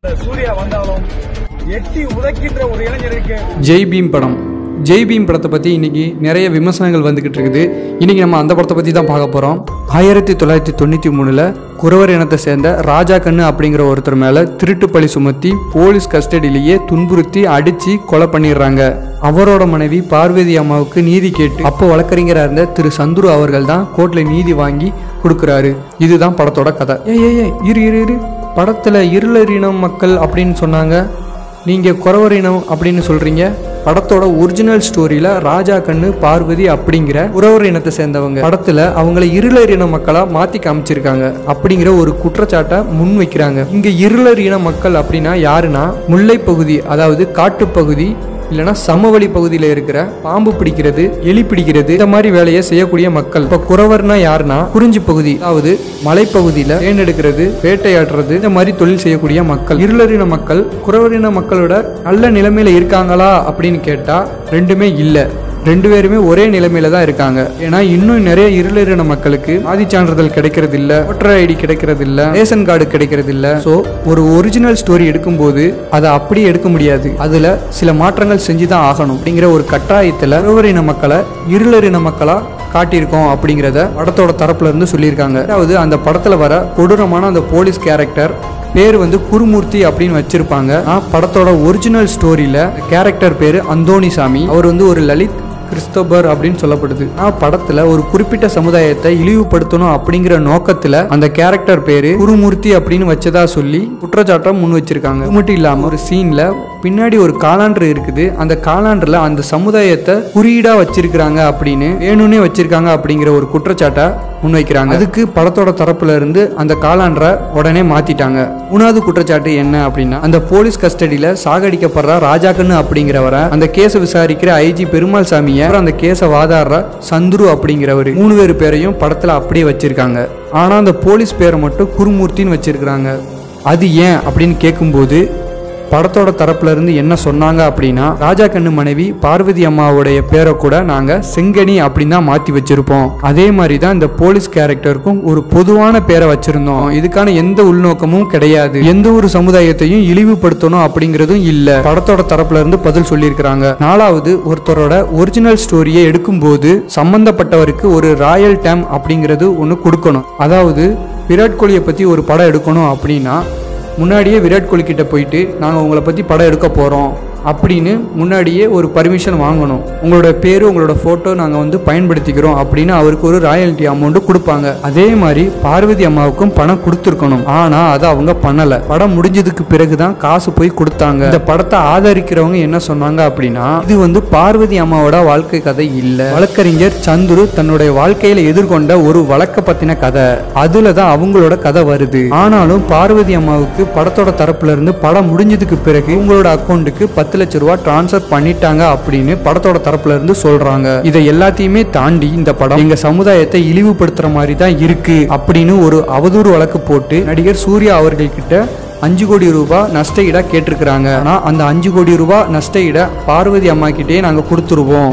சூர்யா வந்தாலும் எட்டி உதைக்கின்ற ஒரு இளைஞருக்கு ஜெய் பீம் படம் ஜெய் பீம் படத்தை பற்றி இன்னைக்கு நிறைய விமர்சனங்கள் வந்துக்கிட்டு இருக்குது இன்னைக்கு நம்ம அந்த படத்தை பற்றி தான் பார்க்க போகிறோம் ஆயிரத்தி தொள்ளாயிரத்தி தொண்ணூற்றி மூணில் குறவர் இனத்தை சேர்ந்த ராஜா கண்ணு அப்படிங்கிற ஒருத்தர் மேலே திருட்டு பழி சுமத்தி போலீஸ் கஸ்டடியிலேயே துன்புறுத்தி அடித்து கொலை பண்ணிடுறாங்க அவரோட மனைவி பார்வதி அம்மாவுக்கு நீதி கேட்டு அப்போ வழக்கறிஞராக இருந்த திரு சந்துரு அவர்கள் தான் கோர்ட்டில் நீதி வாங்கி கொடுக்குறாரு இதுதான் படத்தோட கதை ஏய் ஏய் ஏய் இரு இரு இரு படத்தில் இருளரினம் மக்கள் அப்படின்னு சொன்னாங்க நீங்கள் குறவரினம் அப்படின்னு சொல்கிறீங்க படத்தோட ஒரிஜினல் ஸ்டோரியில் ராஜா கண்ணு பார்வதி அப்படிங்கிற உறவர் இனத்தை சேர்ந்தவங்க படத்தில் அவங்கள இருளர் இன மக்களாக மாற்றி காமிச்சிருக்காங்க அப்படிங்கிற ஒரு குற்றச்சாட்டை முன் வைக்கிறாங்க இங்கே இருளர் இன மக்கள் அப்படின்னா யாருன்னா முல்லை பகுதி அதாவது காட்டுப்பகுதி இல்லைன்னா சமவெளி பகுதியில் இருக்கிற பாம்பு பிடிக்கிறது எலி பிடிக்கிறது இந்த மாதிரி வேலையை செய்யக்கூடிய மக்கள் இப்போ குறவர்னா யாருன்னா குறிஞ்சி பகுதி அதாவது மலைப்பகுதியில் தேன் எடுக்கிறது வேட்டையாடுறது இந்த மாதிரி தொழில் செய்யக்கூடிய மக்கள் இருளரின மக்கள் குறவரின மக்களோட நல்ல நிலைமையில இருக்காங்களா அப்படின்னு கேட்டா ரெண்டுமே இல்லை ரெண்டு பேருமே ஒரே நிலைமையில தான் இருக்காங்க ஏன்னா இன்னும் நிறைய இருளரின மக்களுக்கு ஆதி சான்றிதழ் கிடைக்கிறது இல்ல ஓட்டர் ஐடி கிடைக்கிறது இல்ல ரேஷன் கார்டு கிடைக்கிறது இல்ல ஸோ ஒரு ஒரிஜினல் ஸ்டோரி எடுக்கும்போது அதை அப்படியே எடுக்க முடியாது அதுல சில மாற்றங்கள் செஞ்சு தான் ஆகணும் அப்படிங்கிற ஒரு கட்டாயத்துல உறவரின மக்களை இருளரின மக்களா காட்டியிருக்கோம் அப்படிங்கிறத படத்தோட தரப்புல இருந்து சொல்லியிருக்காங்க அதாவது அந்த படத்துல வர கொடூரமான அந்த போலீஸ் கேரக்டர் பேர் வந்து குருமூர்த்தி அப்படின்னு வச்சிருப்பாங்க ஆனா படத்தோட ஒரிஜினல் ஸ்டோரியில கேரக்டர் பேரு அந்தோணிசாமி அவர் வந்து ஒரு லலித் கிறிஸ்தோபர் அப்படின்னு சொல்லப்படுது ஆனால் படத்துல ஒரு குறிப்பிட்ட சமுதாயத்தை இழிவுபடுத்தணும் அப்படிங்கிற நோக்கத்துல அந்த கேரக்டர் பேரு குருமூர்த்தி அப்படின்னு வச்சதா சொல்லி குற்றச்சாட்டம் முன் வச்சிருக்காங்க அது மட்டும் இல்லாம ஒரு சீன்ல பின்னாடி ஒரு காலாண்டர் இருக்குது அந்த காலாண்டர்ல அந்த சமுதாயத்தை குறியீடா வச்சிருக்கிறாங்க அப்படின்னு வேணும்னே வச்சிருக்காங்க அப்படிங்கிற ஒரு குற்றச்சாட்டை முன்வைக்கிறாங்க அதுக்கு படத்தோட தரப்புல இருந்து அந்த காலாண்டரை உடனே மாத்திட்டாங்க மூணாவது குற்றச்சாட்டு என்ன அப்படின்னா அந்த போலீஸ் கஸ்டடியில சாகடிக்கப்படுற ராஜாக்கண்ணு அப்படிங்கிறவரை அந்த கேஸை விசாரிக்கிற ஐஜி பெருமாள் சாமியை அப்புறம் அந்த கேஸை வாதாடுற சந்துரு அப்படிங்கிறவர் மூணு பேர் பேரையும் படத்துல அப்படியே வச்சிருக்காங்க ஆனா அந்த போலீஸ் பேரை மட்டும் குருமூர்த்தின்னு வச்சிருக்கிறாங்க அது ஏன் அப்படின்னு கேட்கும்போது படத்தோட தரப்புல இருந்து என்ன சொன்னாங்க அப்படின்னா ராஜா கண்ணு மனைவி பார்வதி அம்மாவுடைய பேரை கூட நாங்க செங்கனி அப்படின்னு தான் மாத்தி வச்சிருப்போம் அதே மாதிரி தான் இந்த போலீஸ் கேரக்டருக்கும் ஒரு பொதுவான பேரை வச்சிருந்தோம் இதுக்கான எந்த உள்நோக்கமும் கிடையாது எந்த ஒரு சமுதாயத்தையும் இழிவுபடுத்தணும் அப்படிங்கிறதும் இல்ல படத்தோட தரப்புல இருந்து பதில் சொல்லியிருக்கிறாங்க நாலாவது ஒருத்தரோட ஒரிஜினல் ஸ்டோரியை எடுக்கும்போது சம்பந்தப்பட்டவருக்கு ஒரு ராயல் டேம் அப்படிங்கிறது ஒன்று கொடுக்கணும் அதாவது விராட் கோலியை பத்தி ஒரு படம் எடுக்கணும் அப்படின்னா முன்னாடியே விராட் கோலி கிட்ட போயிட்டு நாங்கள் உங்களை பற்றி படம் எடுக்க போகிறோம் அப்படின்னு முன்னாடியே ஒரு பர்மிஷன் வாங்கணும் உங்களோட பேர் உங்களோட ஃபோட்டோ நாங்கள் வந்து பயன்படுத்திக்கிறோம் அப்படின்னு அவருக்கு ஒரு ராயல்ட்டி அமௌண்ட் கொடுப்பாங்க அதே மாதிரி பார்வதி அம்மாவுக்கும் பணம் கொடுத்துருக்கணும் ஆனால் அதை அவங்க பண்ணலை படம் முடிஞ்சதுக்கு பிறகு தான் காசு போய் கொடுத்தாங்க இந்த படத்தை ஆதரிக்கிறவங்க என்ன சொன்னாங்க அப்படின்னா இது வந்து பார்வதி அம்மாவோட வாழ்க்கை கதை இல்லை வழக்கறிஞர் சந்துரு தன்னுடைய வாழ்க்கையில எதிர்கொண்ட ஒரு வழக்க பத்தின கதை அதுல தான் அவங்களோட கதை வருது ஆனாலும் பார்வதி அம்மாவுக்கு படத்தோட தரப்புல இருந்து படம் முடிஞ்சதுக்கு பிறகு உங்களோட அக்கௌண்ட்டுக்கு பத்து லட்ச ரூபா டிரான்ஸ்ஃபர் பண்ணிட்டாங்க அப்படின்னு படத்தோட தரப்புல இருந்து சொல்றாங்க இதை எல்லாத்தையுமே தாண்டி இந்த படம் எங்க சமுதாயத்தை இழிவுபடுத்துற மாதிரி தான் இருக்கு அப்படின்னு ஒரு அவதூறு வழக்கு போட்டு நடிகர் சூர்யா அவர்கள் கிட்ட அஞ்சு கோடி ரூபாய் நஷ்ட ஈடா கேட்டிருக்கிறாங்க ஆனா அந்த அஞ்சு கோடி ரூபாய் நஷ்ட ஈடை பார்வதி அம்மா கிட்டே நாங்க கொடுத்துருவோம்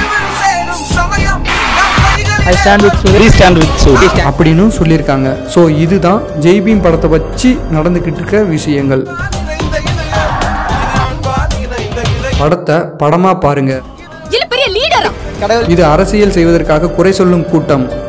I stand with Suri. Please stand with Suri. அப்படின்னு சொல்லியிருக்காங்க ஸோ இதுதான் ஜெய்பீம் படத்தை வச்சு நடந்துக்கிட்டு இருக்க விஷயங்கள் படத்தை படமா பாருங்க இல்ல பெரிய லீடரா இது அரசியல் செய்வதற்காக குறை சொல்லும் கூட்டம்